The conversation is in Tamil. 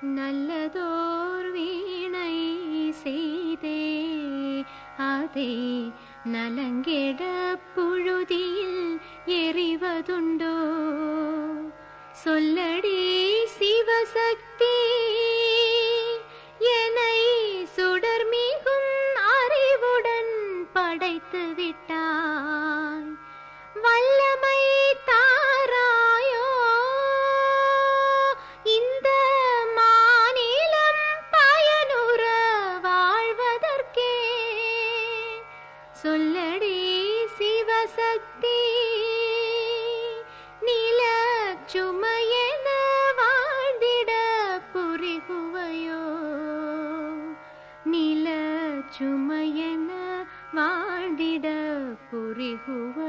நல்லதோர் வீணை செய்தே அதை நலங்கெட புழுதியில் எறிவதுண்டோ சொல்லடி சிவசக்தி என்னை சுடர் மிகும் அறிவுடன் படைத்து விட்டான் வல்லமை தாராயோ இந்த மாநிலம் பயனுற வாழ்வதற்கே சொல்லடி சிவசக்தி நில சுமையென வாழ்ந்திட புரிகுவையோ நில சுமையென வாழ்ந்திட புரிகுவையோ